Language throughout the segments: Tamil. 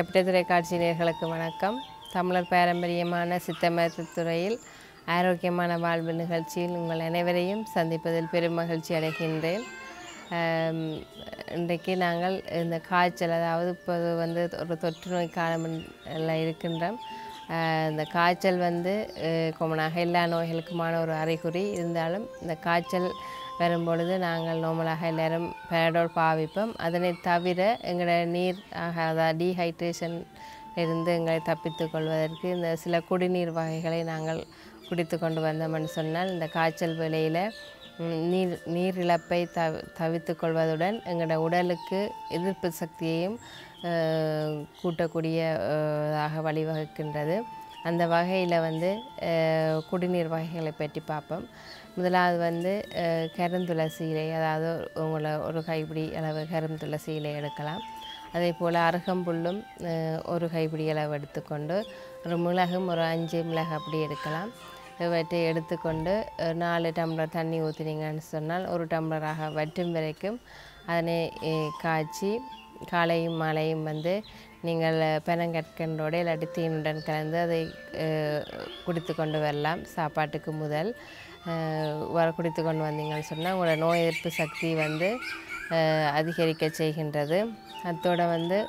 கேபிட்டல் தொலைக்காட்சி நேயர்களுக்கு வணக்கம் தமிழர் பாரம்பரியமான சித்த மருத்துவத்துறையில் ஆரோக்கியமான வாழ்வு நிகழ்ச்சியில் உங்கள் அனைவரையும் சந்திப்பதில் பெரும் மகிழ்ச்சி அடைகின்றேன் ஆம், இன்றைக்கு நாங்கள் இந்த காய்ச்சல் அதாவது இப்போது வந்து ஒரு தொற்று நோய் காலமில் இருக்கின்றோம் ஆஹ், இந்த காய்ச்சல் வந்து கொமனாக எல்லா நோய்களுக்குமான ஒரு அறிகுறி இருந்தாலும் இந்த காய்ச்சல் வரும்பொழுது நாங்கள் நார்மலாக எல்லாரும் பேரடோல் பாவிப்போம் அதனை தவிர எங்களோட நீர் ஆக அதாவது டீஹைட்ரேஷன் இருந்து எங்களை தப்பித்துக் கொள்வதற்கு இந்த சில குடிநீர் வகைகளை நாங்கள் குடித்து கொண்டு வந்தோம்னு சொன்னால் இந்த காய்ச்சல் வேளையில் ம், நீர் நீர் இழப்பை தவி தவித்துக் கொள்வதுடன் எங்களோட உடலுக்கு எதிர்ப்பு சக்தியையும் அஹ், கூட்டக்கூடிய அஹ், ஆக வழிவகுக்கின்றது அந்த வகையில் வந்து அஹ், குடிநீர் வகைகளை பற்றி பார்ப்போம் முதலாவது வந்து அஹ், கருந்துளசி இலை அதாவது உங்களை ஒரு கைப்பிடி அளவு கருந்துளசி இலை எடுக்கலாம் அதே போல் அருகம்புல்லும் அஹ், ஒரு கைப்பிடி அளவு எடுத்துக்கொண்டு ஒரு மிளகும் ஒரு அஞ்சு மிளகு அப்படி எடுக்கலாம் இவற்றை எடுத்துக்கொண்டு அஹ், நாலு டம்ளர் தண்ணி ஊற்றினீங்கன்னு சொன்னால் ஒரு டம்ளராக வற்றும் வரைக்கும் அதனை அஹ், காய்ச்சி காலையும் மாலையும் வந்து நீங்கள் பெனங்கற்கண்டோட இல்லாட்டி தீனுடன் கலந்து அதை அஹ், குடித்து கொண்டு வரலாம் சாப்பாட்டுக்கு முதல் அஹ், வர குடித்து கொண்டு வந்தீங்கன்னு சொன்னால் உங்களோட நோய் எதிர்ப்பு சக்தி வந்து அஹ், அதிகரிக்க செய்கின்றது அத்தோட வந்து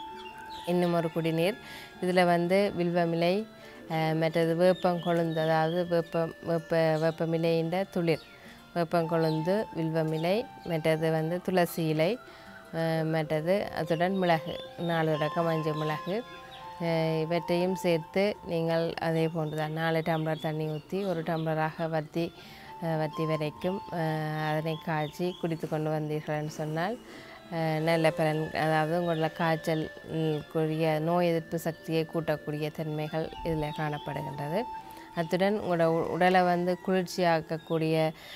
இன்னும் ஒரு குடிநீர் இதில் வந்து வில்வமிலை அஹ், மற்றது வேப்பங்கொழுந்து அதாவது வேப்பம் வேப்ப வேப்பமிலையின் துளிர் வேப்பங்கொழுந்து வில்வமிலை மற்றது வந்து துளசி இலை அஹ், மற்றது அத்துடன் மிளகு நாலு ரகம் அஞ்சு மிளகு அஹ், இவற்றையும் சேர்த்து நீங்கள் அதே போன்று தான் நாலு டம்ளர் தண்ணி ஊற்றி ஒரு டம்ளராக வற்றி அஹ், வற்றி வரைக்கும் அஹ், அதனை காய்ச்சி குடித்து கொண்டு வந்தீர்கள்னு சொன்னால் அஹ், நல்ல பலன் அதாவது உங்களோட காய்ச்சல் ம், கூடிய நோய் எதிர்ப்பு சக்தியை கூட்டக்கூடிய தன்மைகள் இதில் காணப்படுகின்றது அத்துடன் உங்களோட உ- உடலை வந்து குளிர்ச்சியாக்கக்கூடிய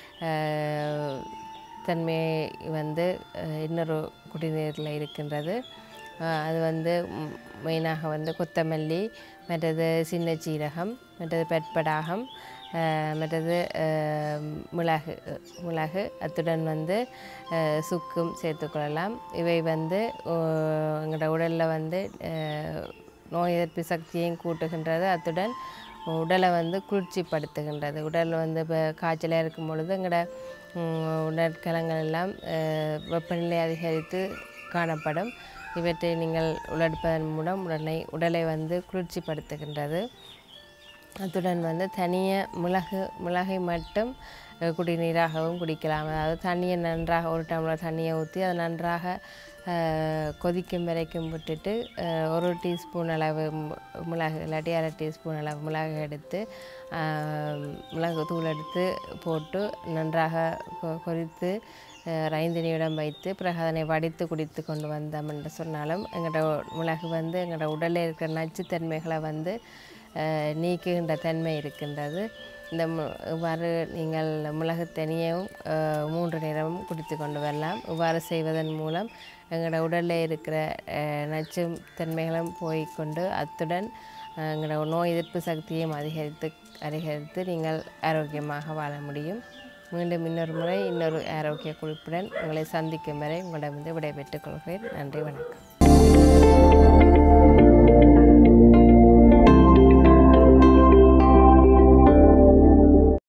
அஹ், தன்மை வந்து அஹ், இன்னொரு குடிநீரில் இருக்கின்றது அஹ், அது வந்து ம், மெயினாக வந்து கொத்தமல்லி மற்றது சின்ன சீரகம் மற்றது பெட்படாகம் அஹ், மற்றது அஹ், மிளகு மிளகு அத்துடன் வந்து அஹ், சுக்கும் சேர்த்துக்கொள்ளலாம் இவை வந்து அஹ், எங்களோட உடலில் வந்து அஹ், நோய் எதிர்ப்பு சக்தியையும் கூட்டுகின்றது அத்துடன் உடலை வந்து குளிர்ச்சிப்படுத்துகின்றது உடல் வந்து இப்போ காய்ச்சலாக இருக்கும் பொழுது எங்களோட ம், உடற்கலங்கள் எல்லாம் அஹ், வெப்பநிலை அதிகரித்து காணப்படும் இவற்றை நீங்கள் உலர்ப்பதன் மூலம் உடலை உடலை வந்து குளிர்ச்சிப்படுத்துகின்றது அத்துடன் வந்து தனியாக மிளகு மிளகை மட்டும் அஹ், குடிநீராகவும் குடிக்கலாம் அதாவது தண்ணியை நன்றாக ஒரு டம்ளர் தண்ணியை ஊற்றி அதை நன்றாக அஹ், கொதிக்கும் வரைக்கும் விட்டுட்டு அஹ், ஒரு டீஸ்பூன் அளவு மு- மிளகு இல்லாட்டி அரை டீஸ்பூன் அளவு மிளகு எடுத்து அஹ், மிளகு தூள் எடுத்து போட்டு நன்றாக கொ- கொதித்து அஹ், ஒரு ஐந்து நிமிடம் வைத்து பிறகு அதனை வடித்து குடித்து கொண்டு வந்தோம் என்று சொன்னாலும் எங்களோட மிளகு வந்து எங்களோட உடலில் இருக்கிற நச்சுத்தன்மைகளை வந்து அஹ், நீக்குகின்ற தன்மை இருக்கின்றது இந்த மு- இவ்வாறு நீங்கள் மிளகு தனியும் மூன்று நேரமும் குடித்து கொண்டு வரலாம் இவ்வாறு செய்வதன் மூலம் எங்களோட உடலில் இருக்கிற அஹ், நச்சு தன்மைகளும் போய்க்கொண்டு அத்துடன் அஹ், எங்களோட நோய் எதிர்ப்பு சக்தியையும் அதிகரித்து அதிகரித்து நீங்கள் ஆரோக்கியமாக வாழ முடியும் மீண்டும் இன்னொரு முறை இன்னொரு ஆரோக்கிய குறிப்புடன் உங்களை சந்திக்கும் வரை உங்களிடமிருந்து விடைபெற்றுக் கொள்கிறேன் நன்றி வணக்கம்